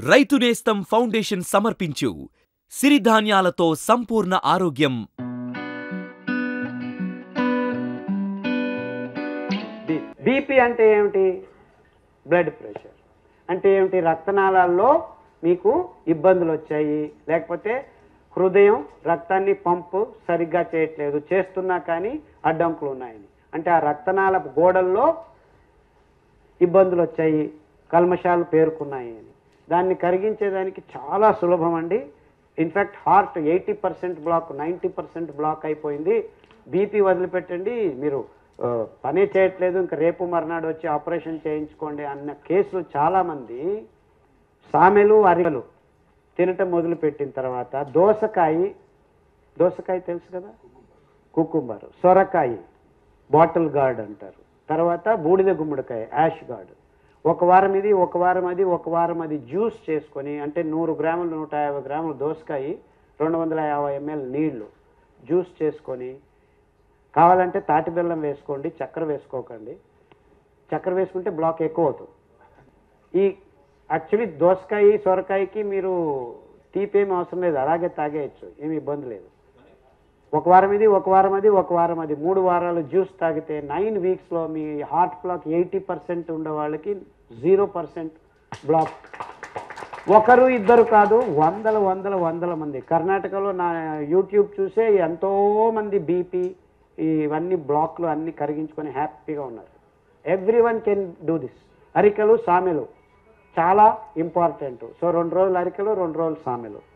రైతు నేస్తం ఫౌండేషన్ సమర్పించు సిరిధాన్యాలతో సంపూర్ణ ఆరోగ్యం బీపీ అంటే ఏమిటి బ్లడ్ ప్రెషర్ అంటే ఏమిటి రక్తనాళాల్లో మీకు ఇబ్బందులు వచ్చాయి లేకపోతే హృదయం రక్తాన్ని పంపు సరిగ్గా చేయట్లేదు చేస్తున్నా కానీ అడ్డంకులు ఉన్నాయని అంటే ఆ రక్తనాళ గోడల్లో ఇబ్బందులు వచ్చాయి కల్మషాలు పేరుకున్నాయి అని దాన్ని కరిగించేదానికి చాలా సులభం అండి in fact heart eighty percent block ninety percent block అయిపోయింది బీపీ వదిలిపెట్టండి మీరు ఆ, పనే చేయట్లేదు ఇంకా రేపు మర్నాడు వచ్చి ఆపరేషన్ చేయించుకోండి అన్న కేసులు చాలామంది సామెలు అరికలు తినటం మొదలుపెట్టిన తర్వాత దోసకాయ దోసకాయ తెలుసు కదా కుకుంబర్ సొరకాయ బాటిల్ గార్డ్ అంటారు తర్వాత బూడిద గుమ్మడికాయ యాష్ గార్డ్ ఒక వారం ఇది ఒక వారం అది ఒక వారం అది జ్యూస్ చేసుకొని అంటే నూరు గ్రాములు నూట యాభై గ్రాములు దోసకాయ రెండు వందల యాభై ఎంఎల్ నీళ్లు జ్యూస్ చేసుకొని కావాలంటే తాటి బెల్లం వేసుకోండి చక్కెర వేసుకోకండి చక్కెర వేసుకుంటే బ్లాక్ ఎక్కువ అవుతుంది ఈ యాక్చువల్లీ దోసకాయ సొరకాయకి మీరు తీపేం అవసరం లేదు అలాగే తాగేయచ్చు ఏమి ఇబ్బంది లేదు ఒక వారం ఇది ఒక వారం అది ఒక వారం అది మూడు వారాలు జ్యూస్ తాగితే నైన్ వీక్స్లో మీ హార్ట్ బ్లాక్ ఎయిటీ పర్సెంట్ ఉండే వాళ్ళకి జీరో పర్సెంట్ బ్లాక్ ఒకరు ఇద్దరు కాదు వందల వందల వందల మంది కర్ణాటకలో నా యూట్యూబ్ చూసే ఎంతో మంది బీపీ ఇవన్నీ బ్లాక్లు అన్ని కరిగించుకొని హ్యాపీగా ఉన్నారు everyone can do this అరికలు సామెలు చాలా ఇంపార్టెంట్ సో రెండు రోజులు అరికలు రెండు రోజులు సామెలు